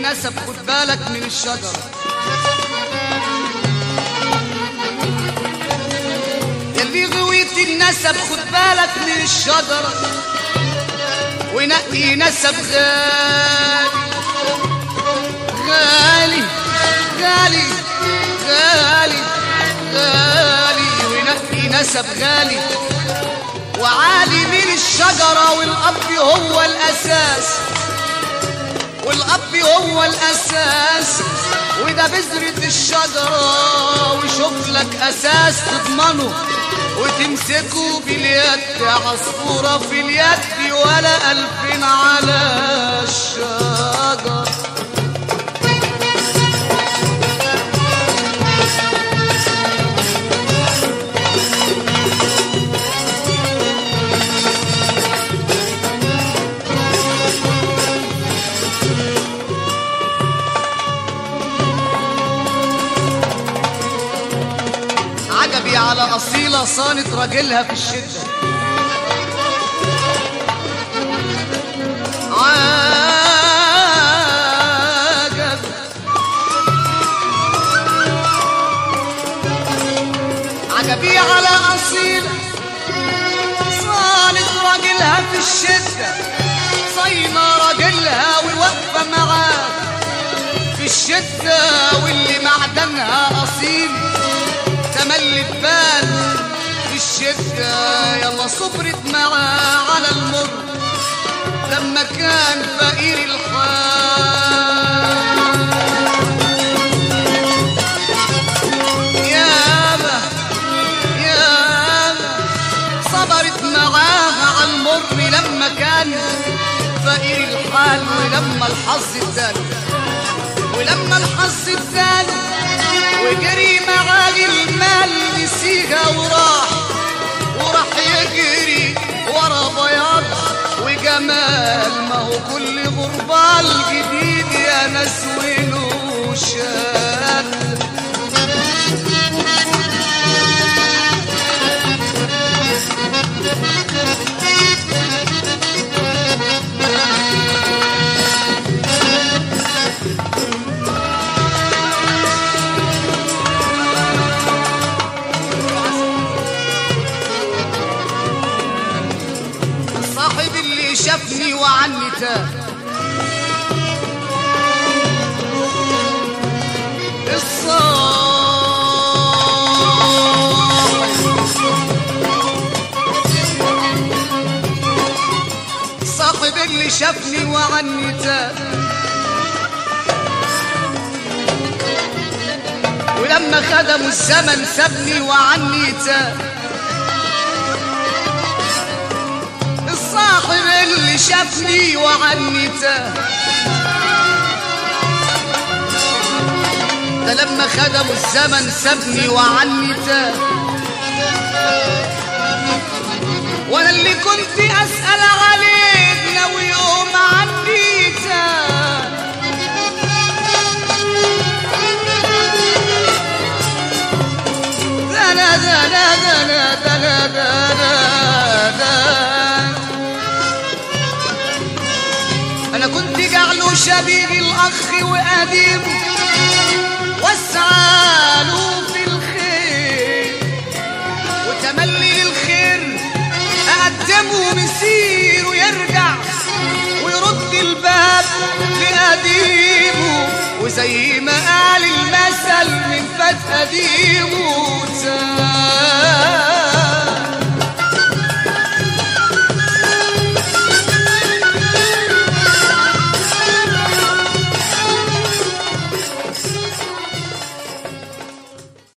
النسب خد بالك من الشجرة يلي غويت النسب خد بالك من الشجرة ونقي نسب غالي غالي غالي غالي غالي ونقي نسب غالي وعالي من الشجرة والأب هو الأساس والأب هو الأساس وده بذرة الشجرة وشوف لك أساس تضمنه وتمسكه باليد عصفورة في اليد ولا ألفين على الشجر عجبي على أصيلة صانت راجلها في الشدة عجب عجبي على أصيلة صانت راجلها في الشدة صايمة راجلها وواقفة معاه في الشدة واللي معدنها أصيل تملي بال في الشدة يلا صبرت معاه على المر لما كان فقير الحال ياما ياما صبرت معاه على المر لما كان فقير الحال ولما الحظ اداله ولما الحظ اداله وجري معاه المال نسيها وراح وراح يجري ورا بياض وجمال ما هو كل غربال جديد يا ناس وله شكل صاحب اللي شافني وعني تاه الصاحب صاحب اللي شافني وعني تاه ولما خدموا الزمن سابني وعني تاه الصاحب اللي شافني وعني تاه ده لما خدموا الزمن سابني وعني تاه وانا اللي كنت اسال عليك لو يوم عني تاه ده لا ده لا ده لا ده لا ده لا ده انا كنت جعله شبيه الاخ وقديم واسعاله في الخير وتملي الخير اقدمه مسير ويرجع ويرد الباب لقديمه وزي ما قال المثل من فات قديمه تاه